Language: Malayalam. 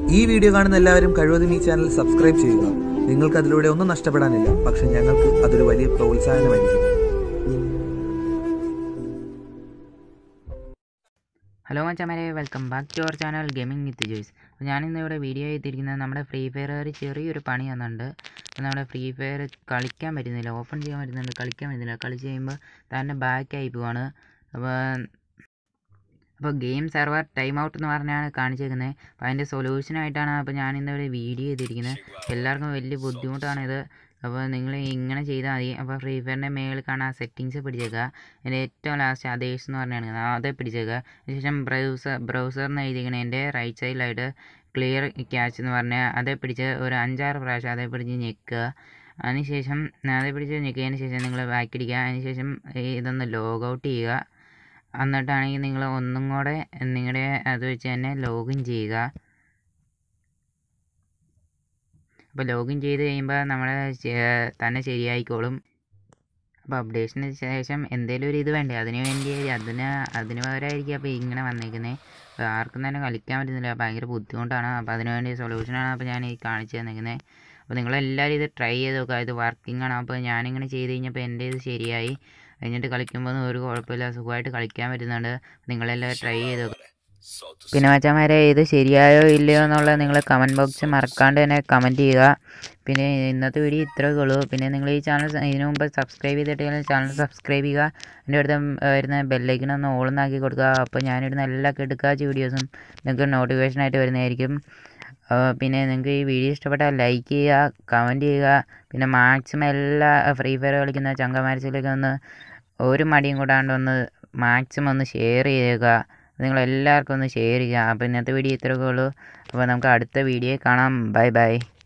ഈ വീഡിയോ കാണുന്ന എല്ലാവരും കഴിവതും ഈ ചാനൽ സബ്സ്ക്രൈബ് ചെയ്യുക നിങ്ങൾക്ക് അതിലൂടെ ഒന്നും നഷ്ടപ്പെടാനില്ല പക്ഷെ ഞങ്ങൾക്ക് അതൊരു വലിയ പ്രോത്സാഹനമായിരിക്കും ഹലോ മച്ചാമാരെ welcome back to our channel gaming with Joyce അപ്പോൾ ഞാനിന്ന് ഇവിടെ വീഡിയോ ചെയ്തിരിക്കുന്നത് നമ്മുടെ ഫ്രീ ഫയർ ഒരു ചെറിയൊരു പണി തന്നുണ്ട് അപ്പോൾ നമ്മുടെ ഫ്രീ ഫയർ കളിക്കാൻ പറ്റുന്നില്ല ഓപ്പൺ ചെയ്യാൻ പറ്റുന്നുണ്ട് കളിക്കാൻ പറ്റുന്നില്ല കളിച്ച് കഴിയുമ്പോൾ തന്നെ ബാക്ക് ആയി പോവാണ് അപ്പോൾ അപ്പോൾ ഗെയിം സെർവർ ടൈം ഔട്ട് എന്ന് പറഞ്ഞാണ് കാണിച്ചേക്കുന്നത് അപ്പോൾ അതിൻ്റെ സൊല്യൂഷനായിട്ടാണ് അപ്പോൾ ഞാനിന്ന് ഇവിടെ വീഡിയോ ചെയ്തിരിക്കുന്നത് എല്ലാവർക്കും വലിയ ബുദ്ധിമുട്ടാണിത് അപ്പോൾ നിങ്ങൾ ഇങ്ങനെ ചെയ്താൽ മതി അപ്പോൾ ഫ്രീ ഫയറിൻ്റെ മേളിൽ കാണാൻ സെറ്റിങ്സ് പിടിച്ചേക്കുക അതിൻ്റെ ഏറ്റവും ലാസ്റ്റ് അതേഴ്സ് എന്ന് പറഞ്ഞാണ് അതേ പിടിച്ചേക്കുക അതിനുശേഷം ബ്രൗസർ ബ്രൗസർ എന്ന് എഴുതിയിരിക്കണം എൻ്റെ റൈറ്റ് സൈഡിലായിട്ട് ക്ലിയർ ക്യാച്ച് എന്ന് പറഞ്ഞാൽ അതേ പിടിച്ച് ഒരു അഞ്ചാറ് പ്രാവശ്യം അതേ പിടിച്ച് ഞെക്കുക അതിനുശേഷം അതേ പിടിച്ച് ഞെക്കിയതിന് ശേഷം നിങ്ങൾ ബാക്ക് അടിക്കുക അതിനുശേഷം ഇതൊന്ന് ലോഗ് ഔട്ട് ചെയ്യുക എന്നിട്ടാണെങ്കിൽ നിങ്ങൾ ഒന്നും കൂടെ നിങ്ങളുടെ അത് വെച്ച് തന്നെ ലോഗിൻ ചെയ്യുക അപ്പോൾ ലോഗിൻ ചെയ്ത് കഴിയുമ്പോൾ നമ്മളെ തന്നെ ശരിയായിക്കോളും അപ്പോൾ അപ്ഡേഷന് ശേഷം എന്തെങ്കിലും ഒരു ഇത് വേണ്ടേ അതിന് വേണ്ടി അതിന് അതിന് പകരമായിരിക്കും അപ്പോൾ ഇങ്ങനെ വന്നേക്കുന്നത് അപ്പോൾ ആർക്കും തന്നെ കളിക്കാൻ പറ്റുന്നില്ല ഭയങ്കര ബുദ്ധിമുട്ടാണ് അപ്പോൾ അതിന് വേണ്ടി സൊല്യൂഷനാണ് അപ്പോൾ ഞാൻ ഈ കാണിച്ചു തന്നിരിക്കുന്നത് അപ്പോൾ നിങ്ങളെല്ലാവരും ഇത് ട്രൈ ചെയ്ത് നോക്കുക ഇത് വർക്കിംഗ് ആണ് അപ്പോൾ ഞാനിങ്ങനെ ചെയ്ത് കഴിഞ്ഞപ്പോൾ എൻ്റെ ഇത് ശരിയായി കഴിഞ്ഞിട്ട് കളിക്കുമ്പോൾ ഒരു കുഴപ്പമില്ല സുഖമായിട്ട് കളിക്കാൻ പറ്റുന്നുണ്ട് നിങ്ങളെല്ലാവരും ട്രൈ ചെയ്ത് നോക്കുക പിന്നെ മച്ചാമാരെ ഇത് ശരിയായോ ഇല്ലയോ എന്നുള്ളത് നിങ്ങൾ കമൻറ്റ് ബോക്സിൽ മറക്കാണ്ട് തന്നെ കമൻറ്റ് ചെയ്യുക പിന്നെ ഇന്നത്തെ വീഡിയോ ഇത്രയൊക്കെ ഉള്ളൂ പിന്നെ നിങ്ങൾ ഈ ചാനൽ ഇതിനു മുമ്പ് സബ്സ്ക്രൈബ് ചെയ്തിട്ടില്ലെങ്കിൽ ചാനൽ സബ്സ്ക്രൈബ് ചെയ്യുക എൻ്റെ അടുത്ത് വരുന്ന ബെല്ലൈക്കൺ ഒന്ന് ഓളെന്നാക്കി കൊടുക്കുക അപ്പോൾ ഞാനിടുന്ന എല്ലാ കിടക്കാച്ച വീഡിയോസും നിങ്ങൾക്ക് നോട്ടിഫിക്കേഷനായിട്ട് വരുന്നതായിരിക്കും പിന്നെ നിങ്ങൾക്ക് ഈ വീഡിയോ ഇഷ്ടപ്പെട്ടാൽ ലൈക്ക് ചെയ്യുക കമൻറ്റ് ചെയ്യുക പിന്നെ മാക്സിമം എല്ലാ ഫ്രീ ഫയർ കളിക്കുന്ന ചങ്കമാരസിലേക്ക് ഒന്ന് ഒരു മടിയും കൂടാണ്ട് ഒന്ന് മാക്സിമം ഒന്ന് ഷെയർ ചെയ്യുക നിങ്ങളെല്ലാവർക്കും ഒന്ന് ഷെയർ ചെയ്യുക അപ്പോൾ ഇന്നത്തെ വീഡിയോ ഇത്രയൊക്കെ ഉള്ളൂ അപ്പോൾ നമുക്ക് അടുത്ത വീഡിയോ കാണാം ബൈ ബൈ